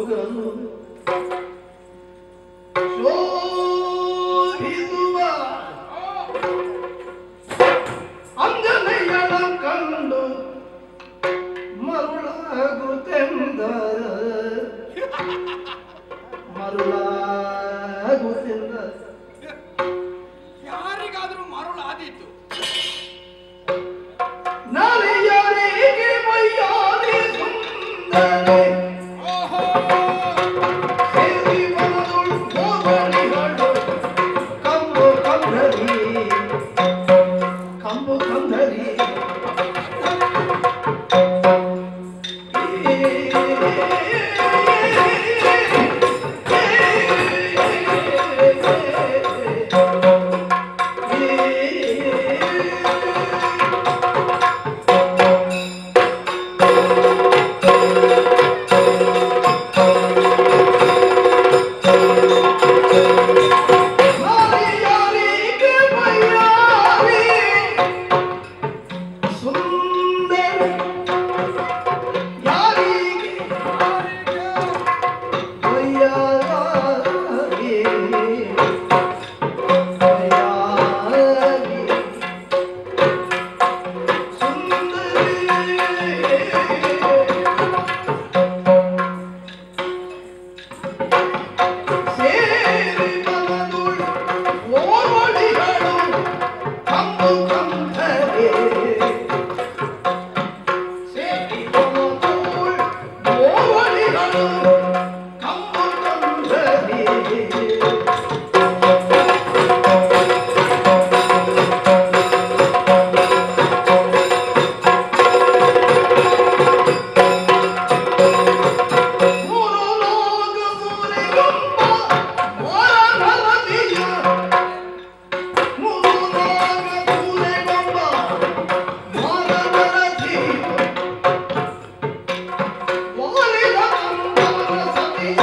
ಹೋಗಲು ಶೋಭಿಸುವ ಅಂಜನೆಯನ ಕಂಡು ಮರುಳಾಗುತ್ತೆಂದ ಮರುಳಾಗುತ್ತೆಂದ ಯಾರಿಗಾದ್ರೂ ಮರುಳಾದೀತು ನಾಳೆಯವರಿಗೆ ಮೈಯಾರಿ ಸುಂದರಿ ಓಹೋ ಸೇರಿ ಬಂದಳು ಹೋಗಲಿಗಳು ಕಂಬು ಕಂದರಿ ಕಂಬು ಕಂದರಿ ನಾಳೆಯವರಿಗೆ ಮೈಯಾರಿ ಸುಂದರಿ ಯಾರಿಗೆ ಮೈಯಾರಿ ಮೈಯಾರಿ ಸುಂದರಿ ಸೇರಿ ಬಂದಳು ಓಡಿಗಳು ಕಂಬು ಕಂದರೆ ಸೇರಿ ಬಂದಳು ಓಡಿಗಳು ಕಂಬು ಕಂದರೆ ಮೂರು ಲೋಕ ಮೂರಿಗಂಬ ಹೊರನರದಿಯ ಮೂರು ಲೋಕ ಮೂರಿಗಂಬ ಹೊರನರದಿಯ ವಾಲಿದ ಕಂಬನ ಸತಿಯ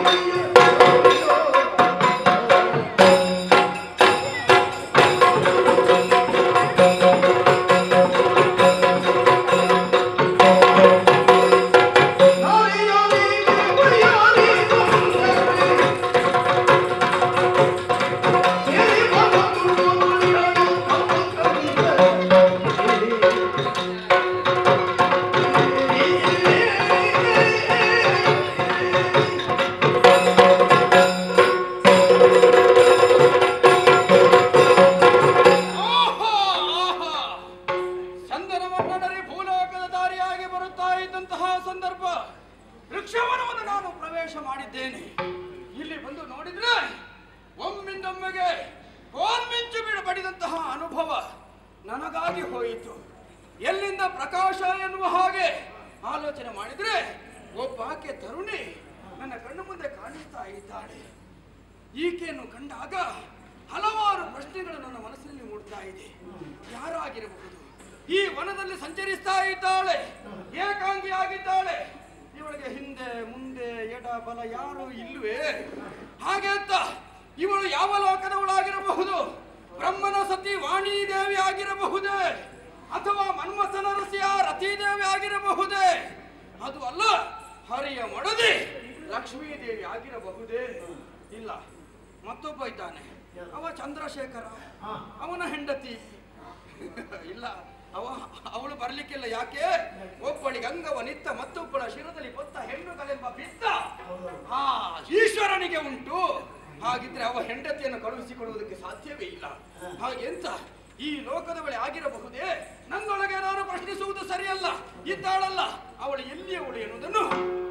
ಆಹಾ, ಆಹಾ. ಚಂದನವನ್ನಡರಿ ಭೂಲೋಕದ ದಾರಿಯಾಗಿ ಬರುತ್ತಾ ಇದ್ದಂತಹ ಸಂದರ್ಭ ವೃಕ್ಷವನವನ್ನು ನಾನು ಪ್ರವೇಶ ಮಾಡಿದ್ದೇನೆ ಇಲ್ಲಿ ಬಂದು ನೋಡಿದ್ರೆ ಒಮ್ಮಿಂದೊಮ್ಮೆಗೆ ಕೋಲ್ಮಿಂಚು ಬಿಡ ಬಡಿದಂತಹ ಅನುಭವ ನನಗಾಗಿ ಹೋಯಿತು ಎಲ್ಲಿಂದ ಪ್ರಕಾಶ ಎನ್ನುವ ಹಾಗೆ ಆಲೋಚನೆ ಮಾಡಿದ್ರೆ ಒಬ್ಬಾಕೆ ತರುಣಿ ನನ್ನ ಕಣ್ಣು ಮುಂದೆ ಕಾಣಿಸ್ತಾ ಇದ್ದಾಳೆ ಈಕೆಯನ್ನು ಕಂಡಾಗ ಹಲವಾರು ಪ್ರಶ್ನೆಗಳು ನನ್ನ ಮನಸ್ಸಿನಲ್ಲಿ ಮೂಡ್ತಾ ಇದೆ ಯಾರಾಗಿರಬಹುದು ಈ ವನದಲ್ಲಿ ಸಂಚರಿಸ್ತಾ ಇದ್ದಾಳೆ ಏಕಾಂಗಿಯಾಗಿದ್ದಾಳೆ ಇವಳಿಗೆ ಹಿಂದೆ ಮುಂದೆ ಎಡ ಬಲ ಯಾರು ಇಲ್ವೇ ಹಾಗೆ ಅಂತ ಇವಳು ಯಾವ ಲೋಕದವಳಾಗಿರಬಹುದು ಬ್ರಹ್ಮನ ಸತಿ ವಾಣಿ ದೇವಿ ಆಗಿರಬಹುದೇ ಅಥವಾ ಮನ್ಮಥನ ರಸಿಯ ರತಿದೇವಿ ಆಗಿರಬಹುದೇ ಅದು ಅಲ್ಲ ಹರಿಯ ಮಡದಿ ಲಕ್ಷ್ಮೀ ದೇವಿ ಆಗಿರಬಹುದೇ ಇಲ್ಲ ಮತ್ತೊಬ್ಬ ಇದ್ದಾನೆ ಅವ ಚಂದ್ರಶೇಖರ ಅವನ ಹೆಂಡತಿ ಇಲ್ಲ ಅವ ಅವಳು ಬರ್ಲಿಕ್ಕಿಲ್ಲ ಯಾಕೆ ಒಬ್ಬಳಿಗೆ ಅಂಗವ ನಿತ್ತ ಮತ್ತೊಬ್ಬಳ ಶಿರದಲ್ಲಿ ಹೊತ್ತ ಹೆಣ್ಣುಗಳೆಂಬ ಬಿತ್ತ ಆ ಈಶ್ವರನಿಗೆ ಉಂಟು ಹಾಗಿದ್ರೆ ಅವ ಹೆಂಡತಿಯನ್ನು ಕಳುಹಿಸಿಕೊಡುವುದಕ್ಕೆ ಸಾಧ್ಯವೇ ಇಲ್ಲ ಹಾಗೆ ಎಂತ ಈ ಲೋಕದ ಬಳಿ ಆಗಿರಬಹುದೇ ನನ್ನೊಳಗೆ ನಾನು ಪ್ರಶ್ನಿಸುವುದು ಸರಿಯಲ್ಲ ಇದ್ದಾಳಲ್ಲ ಅವಳು ಎಲ್ಲಿಯವಳು ಎನ್ನುವುದನ್ನು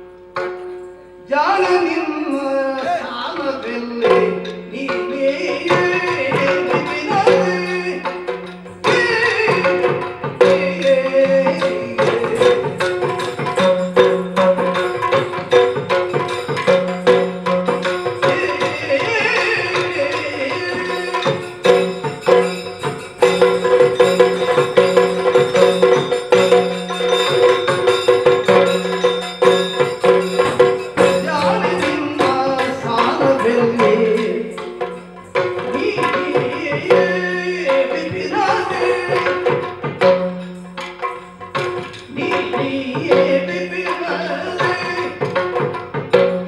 ಜಾಣ ನಿಮ್ಮ ಸಾಲದಲ್ಲಿ ನೀನೇ ಜಾಣ ನಿಮ್ಮ ಸಾಲದಲ್ಲಿ ನೀನೇ ಬಿಪಿನಾದೆ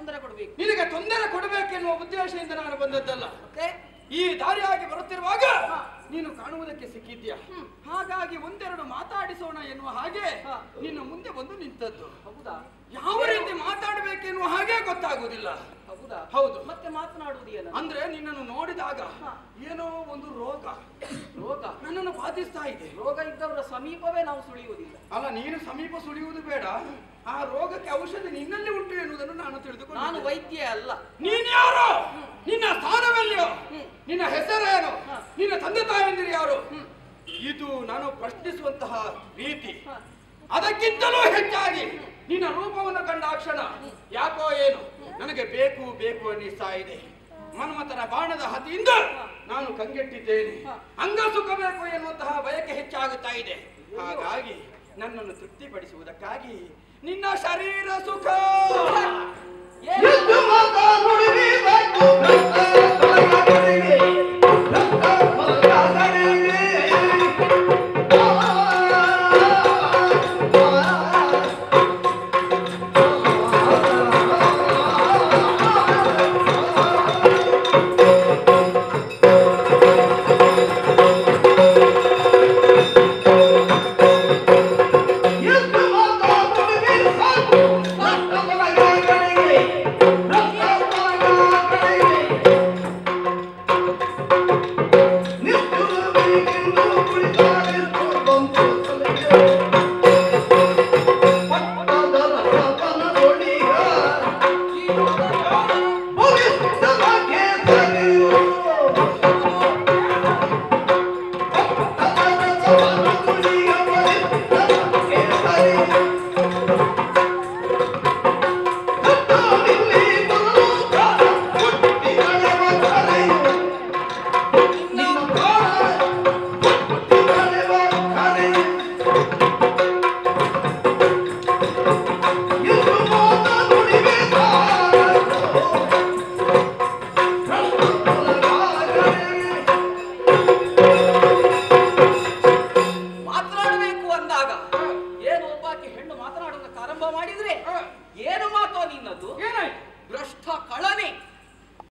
ತೊಂದರೆ ಕೊಡ್ಬೇಕು ನಿನಗೆ ತೊಂದರೆ ಕೊಡಬೇಕೆನ್ನುವ ಉದ್ದೇಶದಿಂದ ನಾನು ಬಂದದ್ದಲ್ಲ ಮತ್ತೆ ಈ ದಾರಿಯಾಗಿ ಬರುತ್ತಿರುವಾಗ ಹಾ. ನೀನು ಕಾಣುವುದಕ್ಕೆ ಸಿಕ್ಕಿದ್ಯಾ ಹಾಗಾಗಿ ಒಂದೆರಡು ಮಾತಾಡಿಸೋಣ ಎನ್ನುವ ಹಾಗೆ ಹಾ. ನಿನ್ನ ಮುಂದೆ ಬಂದು ನಿಂತದ್ದು ಹೌದಾ ಯಾವ ರೀತಿ ಮಾತಾಡಬೇಕೆನ್ನುವ ಹಾಗೆ ಗೊತ್ತಾಗುವುದಿಲ್ಲ ಹೌದಾ ಹೌದು ಮತ್ತೆ ಮಾತನಾಡುವುದು ಏನು ಅಂದ್ರೆ ನಿನ್ನನ್ನು ನೋಡಿದಾಗ ಹಾ. ಏನೋ ಒಂದು ರೋಗ ರೋಗ ನನ್ನನ್ನು ಬಾಧಿಸ್ತಾ ಇದೆ ರೋಗ ಇದ್ದವರ ಸಮೀಪವೇ ನಾವು ಸುಳಿಯುವುದಿಲ್ಲ ಅಲ್ಲ ನೀನು ಸಮೀಪ ಸುಳಿಯುವುದು ಬೇಡ ಆ ರೋಗಕ್ಕೆ ಔಷಧಿ ನಿನ್ನಲ್ಲಿ ಉಂಟು ಎನ್ನುವುದನ್ನು ನಾನು ನಾನು ತಿಳಿದುಕೊಂಡು ವೈದ್ಯ ಅಲ್ಲ ನೀನ್ ಯಾರು ನಿನ್ನ ಸ್ಥಾನವೆಲ್ಲಿಯೋ ಹ್ಮ್. ನಿನ್ನ ಹೆಸರೇನು ಹ. ನಿನ್ನ ತಂದೆ ತಾಯಂದಿರು ಯಾರು ಹ್ಮ್. ಇದು ನಾನು ಪ್ರಶ್ನಿಸುವಂತಹ ರೀತಿ ಹ. ಅದಕ್ಕಿಂತಲೂ ಹೆಚ್ಚಾಗಿ ನಿನ್ನ ರೂಪವನ್ನು ಕಂಡಾಕ್ಷಣ ಯಾಕೋ ಏನು ನನಗೆ ಬೇಕು ಬೇಕು ಅನ್ನಿಸ್ತಾ ಇದೆ ಮನ್ಮಥನ ಬಾಣದ ಹತಿಯಿಂದ ನಾನು ಕಂಗೆಟ್ಟಿದ್ದೇನೆ ಹ. ಅಂಗ ಸುಖ ಬೇಕು ಎನ್ನುವಂತಹ ಬಯಕೆ ಹೆಚ್ಚಾಗುತ್ತಾ ಇದೆ ಹಾಗಾಗಿ ನನ್ನನ್ನು ತೃಪ್ತಿಪಡಿಸುವುದಕ್ಕಾಗಿ ನಿನ್ನ ಶರೀರ ಸುಖ ಏನು ಎದ್ದು ಮಾತಾಡುವಿಬೇಕು ರಕ್ತ ಫಲಕಾಗಳಿಗೆ. ಎದ್ದು ಮಾತಾಡುವಿಬೇಕು ರಕ್ತ ಫಲಕಾಗಳಿಗೆ. ರಕ್ತ ಫಲಕಾಗಳಿಗೆ. ನಿಷ್ಠುರವೆಂದು ಕುಳಿತಾರೆಂದು ಬಂತು ತಲೆಗೆ. ಪಟ್ಟದ ರಥವನದೊಳಿಗ ಭವಿಷ್ಯದ ಕೇಸರಿಯು. ಪಟ್ಟದ ರಥವನದೊಳಿಗ ಭವಿಷ್ಯದ ಕೇಸರಿಯು. ಕತ್ತಲಿಲ್ಲಿ ಬರುತ್ತ ಹುಟ್ಟಿ ನಡೆವ ಕಲೆಯು. ನಿನ್ನ ಪ್ರಾಣ ಹುಟ್ಟಿ ನಡೆವ ಕಲೆಯು. ಎಂದು ಮಾತ ನುಡಿವೆ ಸಾರದು. ರಕ್ತಫಲಕಾಗಳಿಗೆ. ಮಾತನಾಡಬೇಕು ಅಂದಾಗ ಏನು ಒಬ್ಬಾಕಿ ಹೆಣ್ಣು ಮಾತನಾಡುವುದಕ್ಕೆ ಆರಂಭ ಮಾಡಿದ್ರೆ ಹ. ಏನು ಮಾತೋ ನಿನ್ನದು ಏನಾಯ್ತು ಭ್ರಷ್ಟ ಕಳನೆ